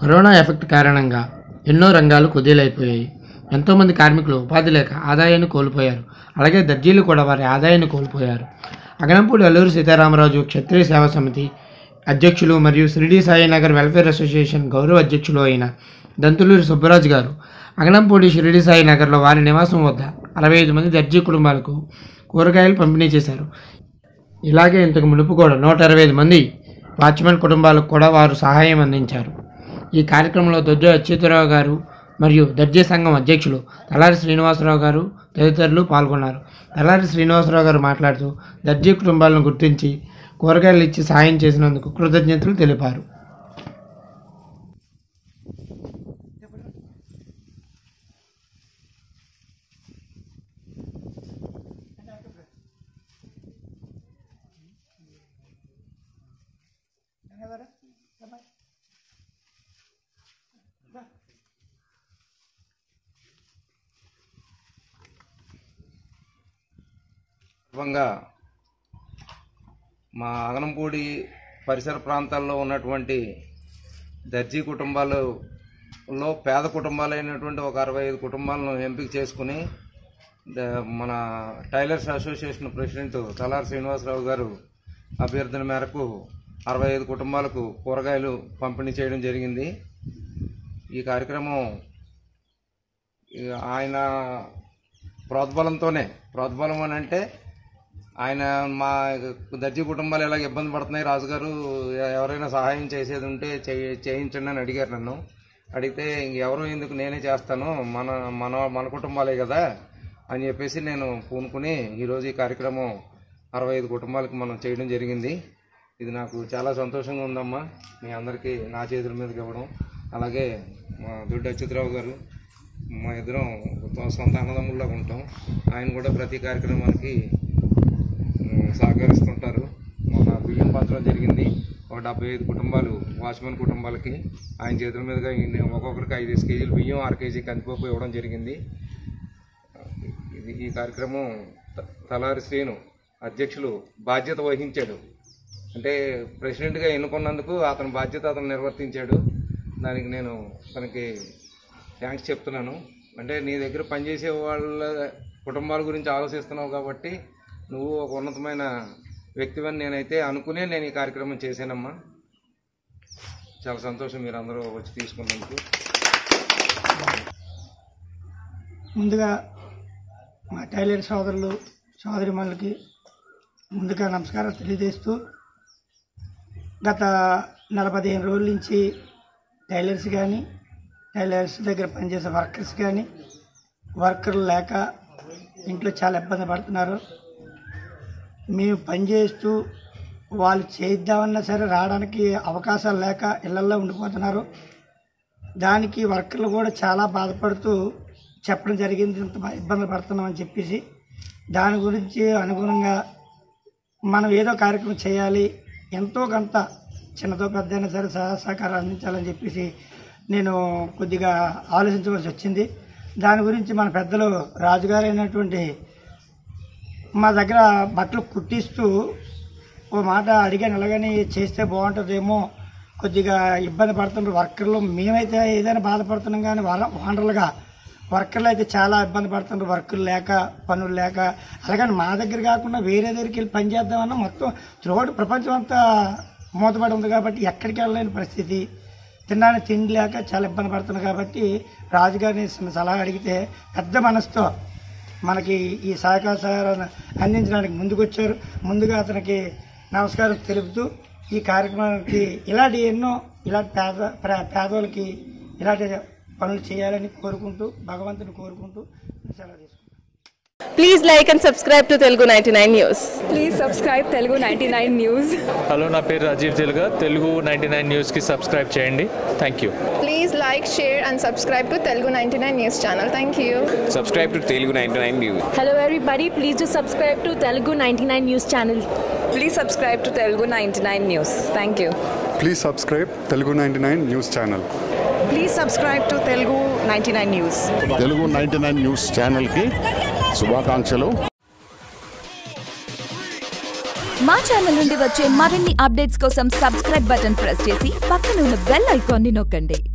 Corona effect కారణంగా ఎన్నో రంగాలు కుదేలైపోయాయి ఎంతోమంది కార్మికులు ఉపాధి లేక ఆదాయాన్ని కోల్పోయారు అలాగే దర్జీలు కూడా వారి ఆదాయాన్ని కోల్పోయారు అగనంపూడి అల్లూరు సీతారామరాజు క్షత్రియ సేవా సమితి అధ్యక్షులు మరియు షిరిడి సాయినగర్ వెల్ఫేర్ అసోసియేషన్ గౌరవ అధ్యక్షులు అయిన దంతులూరి సుబ్బరాజు గారు అగనంపూడి షిరిడి సాయి నగర్లో వారి నివాసం వద్ద అరవై ఐదు మంది దర్జీ కుటుంబాలకు కూరగాయలు పంపిణీ చేశారు ఇలాగే ఇంతకు మునుపు కూడా నూట ఇరవై ఐదు మంది వాచ్మెన్ కుటుంబాలకు కూడా వారు సహాయం అందించారు ఈ కార్యక్రమంలో దొడ్డ అచ్యుతరావు గారు మరియు దర్జీ సంఘం అధ్యక్షులు తలారి శ్రీనివాసరావు గారు తదితరులు పాల్గొన్నారు తలారి శ్రీనివాసరావు గారు మాట్లాడుతూ దర్జీ కుటుంబాలను గుర్తించి కూరగాయలు ఇచ్చి సాయం చేసినందుకు కృతజ్ఞతలు తెలిపారు సందర్భంగా మా అగనంపూడి పరిసర ప్రాంతాల్లో ఉన్నటువంటి దర్జీ కుటుంబాలలో పేద కుటుంబాలైనటువంటి ఒక అరవై ఐదు కుటుంబాలను ఎంపిక చేసుకుని ద- మన tailors association president Talari Srinivasarao గారు అభ్యర్థన మేరకు అరవై ఐదు కుటుంబాలకు కూరగాయలు పంపిణీ చేయడం జరిగింది ఈ కార్యక్రమం ఈ ఆయన ప్రోద్బలంతోనే ప్రోద్బలం అని అంటే ఆయన మా దర్జీ కుటుంబాలు ఎలాగ ఇబ్బంది పడుతున్నాయి రాజుగారు ఎ- ఎవరైనా సహాయం చేసేది ఉంటే చేయ- చేయించండి అని అడిగారు నన్ను అడిగితే ఎవరు ఎందుకు నేనే చేస్తాను మన మన మన కుటుంబాలే కదా అని చెప్పేసి నేను పూనుకుని ఈరోజు ఈ కార్యక్రమం అరవై ఐదు కుటుంబాలకు మనం చేయడం జరిగింది ఇది నాకు చాలా సంతోషంగా ఉందమ్మా మీ అందరికీ నా చేతుల మీదకి ఇవ్వడం అలాగే మా దొడ్డి అచ్యుతరావు గారు మా ఇద్దరం సొంత అన్నదమ్ముల్లాగా ఉంటాం ఆయన కూడా ప్రతి కార్యక్రమానికి ఉమ్, సహకరిస్తుంటారు మొన్న బియ్యం పంచడం జరిగింది ఒక డెబ్బై ఐదు కుటుంబాలు వాచ్మెన్ కుటుంబాలకి ఆయన చేతుల మీదుగా ఈయన ఒక్కొక్కరికి ఐదు కేజీలు బియ్యం ఆరు కేజీ కందిపప్పు ఇవ్వడం జరిగింది ఇది ఈ కార్యక్రమం త- తలారి శ్రీను అధ్యక్షులు బాధ్యత వహించాడు అంటే ప్రెసిడెంట్గా ఎన్నుకున్నందుకు అతని బాధ్యత అతను నిర్వర్తించాడు దానికి నేను తనకి థ్యాంక్స్ చెప్తున్నాను అంటే నీ దగ్గర పనిచేసే వాళ్ళ కుటుంబాల గురించి ఆలోచిస్తున్నావు కాబట్టి నువ్వు ఒక ఉన్నతమైన వ్యక్తివని నేనైతే అనుకునే నేను ఈ కార్యక్రమం చేశానమ్మా చాలా సంతోషం మీరు అందరూ వచ్చి తీసుకున్నందుకు ముందుగా మా టైలర్ సోదరులు సోదరిమణులకి ముందుగా నమస్కారం తెలియజేస్తూ గత నెల పదిహేను రోజుల నుంచి టైలర్స్ కానీ టైలర్స్ దగ్గర పనిచేసే వర్కర్స్ కానీ వర్కర్లు లేక ఇంట్లో చాలా ఇబ్బంది పడుతున్నారు మేము పనిచేస్తూ వాళ్ళు చేద్దామన్నా సరే రావడానికి అవకాశాలు లేక ఇళ్లల్లో ఉండిపోతున్నారు దానికి వర్కర్లు కూడా చాలా బాధపడుతూ చెప్పడం జరిగింది ఇంత బా- ఇబ్బందులు పడుతున్నామని చెప్పేసి దాని గురించి అనుగుణంగా మనం ఏదో కార్యక్రమం చేయాలి ఎంతో కొంత చిన్నతో పెద్ద అయినా సరే సహా సహకారం అందించాలని చెప్పేసి నేను కొద్దిగా ఆలోచించవలసి వచ్చింది దాని గురించి మన పెద్దలు రాజుగారు అయినటువంటి మా దగ్గర బట్టలు కుట్టిస్తూ ఓ మాట అడిగాను ఎలాగని చేస్తే బాగుంటుందేమో కొద్దిగా ఇబ్బంది పడుతున్నారు వర్కర్లు మేమైతే ఏదైనా బాధపడుతున్నాం కానీ వర ఓనర్లుగా వర్కర్లు అయితే చాలా ఇబ్బంది పడుతున్నారు వర్కులు లేక పనులు లేక అలాగని మా దగ్గర కాకుండా వేరే దగ్గరికి వెళ్ళి పని చేద్దామన్నా మొత్తం త్రోడు ప్రపంచం అంతా మూతపడి ఉంది కాబట్టి ఎక్కడికి వెళ్ళలేని పరిస్థితి తినడానికి తిండి లేక చాలా ఇబ్బంది పడుతున్నారు కాబట్టి రాజుగారిని సలహా అడిగితే పెద్ద మనసుతో మనకి ఈ సహకార సహాయాలను అందించడానికి ముందుకొచ్చారు ముందుగా అతనికి నమస్కారం తెలుపుతూ ఈ కార్యక్రమానికి ఇలాంటి ఎన్నో ఇలాంటి పేద ప్ర- పేదోళ్ళకి ఇలాంటి పనులు చేయాలని కోరుకుంటూ భగవంతుని కోరుకుంటూ సెలవు తీసుకుంటాను Please like and subscribe to Telugu 99 News. Please subscribe Telugu ninety nine news hello నా పేరు రాజీవ్ తెలుగా తెలుగు నైంటీ నైన్ న్యూస్కి సబ్స్క్రైబ్ చేయండి thank you Please like, share, and subscribe to Telugu 99 News channel. Thank you. subscribe to Telugu 99 News. Hello everybody, please do subscribe to Telugu 99 News channel. Please subscribe to Telugu ninety nine news thank you please subscribe Telugu ninety nine news channel please subscribe to Telugu ninety nine news Telugu ninety nine news ఛానల్కి శుభాకాంక్షలు మా channel నుండి వచ్చే మరిన్ని updates కోసం subscribe button press చేసి పక్కన ఉన్న బెల్ ఐకాన్ని నొక్కండి